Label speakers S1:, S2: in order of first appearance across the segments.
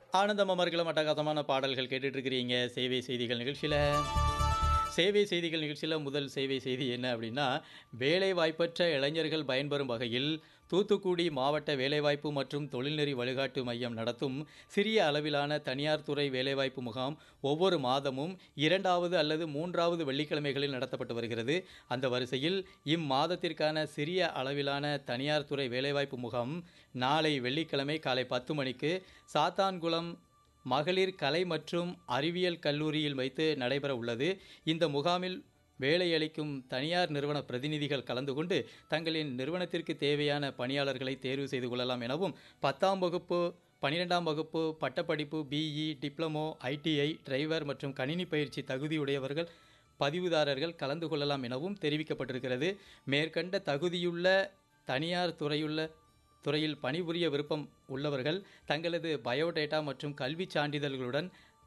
S1: ஆனந்தம் அமர்கலம் அட்டகாசமான பாடல்கள் கேட்டுட்டு இருக்கிறீங்க சேவை செய்திகள் நிகழ்ச்சியில் சேவை செய்திகள் நிகழ்ச்சியில் முதல் சேவை செய்தி என்ன அப்படின்னா வேலை வாய்ப்பற்ற இளைஞர்கள் பயன்பெறும் வகையில் தூத்துக்குடி மாவட்ட வேலைவாய்ப்பு மற்றும் தொழில்நெறி வழிகாட்டு மையம் நடத்தும் சிறிய அளவிலான தனியார் துறை வேலைவாய்ப்பு முகாம் ஒவ்வொரு மாதமும் இரண்டாவது அல்லது மூன்றாவது வெள்ளிக்கிழமைகளில் நடத்தப்பட்டு வருகிறது அந்த வரிசையில் இம்மாதத்திற்கான சிறிய அளவிலான தனியார் துறை வேலைவாய்ப்பு முகாம் நாளை வெள்ளிக்கிழமை காலை பத்து மணிக்கு சாத்தான்குளம் மகளிர் கலை மற்றும் அறிவியல் கல்லூரியில் வைத்து நடைபெற உள்ளது இந்த முகாமில் வேலையளிக்கும் தனியார் நிறுவன பிரதிநிதிகள் கலந்து கொண்டு தங்களின் நிறுவனத்திற்கு தேவையான பணியாளர்களை தேர்வு செய்து கொள்ளலாம் எனவும் பத்தாம் வகுப்பு பன்னிரெண்டாம் வகுப்பு பட்டப்படிப்பு பிஇ டிப்ளமோ ஐடிஐ டிரைவர் மற்றும் கணினி பயிற்சி தகுதியுடையவர்கள் பதிவுதாரர்கள் கலந்து கொள்ளலாம் எனவும் தெரிவிக்கப்பட்டிருக்கிறது மேற்கண்ட தகுதியுள்ள தனியார் துறையுள்ள துறையில் பணிபுரிய விருப்பம் உள்ளவர்கள் தங்களது பயோடேட்டா மற்றும் கல்விச் சான்றிதழ்களுடன்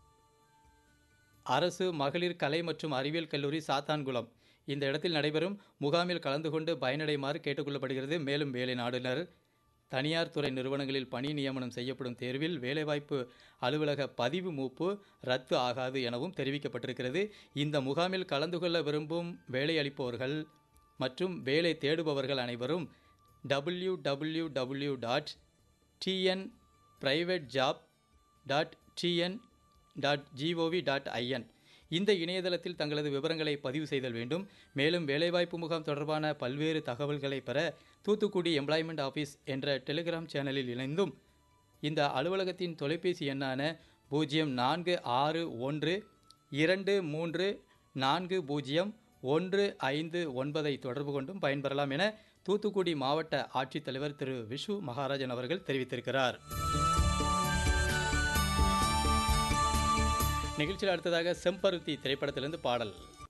S1: அரசு மகளிர் கலை மற்றும் அறிவியல் கல்லூரி சாத்தான்குளம் இந்த இடத்தில் நடைபெறும் முகாமில் கலந்து கொண்டு பயனடையுமாறு கேட்டுக்கொள்ளப்படுகிறது மேலும் வேலை நாடுனர் தனியார் துறை நிறுவனங்களில் பணி நியமனம் செய்யப்படும் தேர்வில் வேலைவாய்ப்பு அலுவலக பதிவு மூப்பு ரத்து ஆகாது எனவும் தெரிவிக்கப்பட்டிருக்கிறது இந்த முகாமில் கலந்து கொள்ள விரும்பும் வேலையளிப்பவர்கள் மற்றும் வேலை தேடுபவர்கள் அனைவரும் W W W dot TN private job dot TN dot gov dot in இந்த இணையதளத்தில் தங்களது விவரங்களை பதிவு செய்தல் வேண்டும் மேலும் வேலைவாய்ப்பு முகாம் தொடர்பான பல்வேறு தகவல்களை பெற தூத்துக்குடி எம்ப்ளாய்மெண்ட் ஆஃபீஸ் என்ற டெலிகிராம் சேனலில் இணைந்தும் இந்த அலுவலகத்தின் தொலைபேசி எண்ணான பூஜ்ஜியம் நான்கு ஆறு ஒன்று இரண்டு மூன்று நான்கு பூஜ்ஜியம் ஒன்று ஐந்து ஒன்பதை தொடர்பு கொண்டும் பயன்பெறலாம் என தூத்துக்குடி மாவட்ட ஆட்சித்தலைவர் திரு விஷு மகாராஜன் அவர்கள் தெரிவித்திருக்கிறார் நிகழ்ச்சியில் அடுத்ததாக செம்பருத்தி திரைப்படத்திலிருந்து பாடல்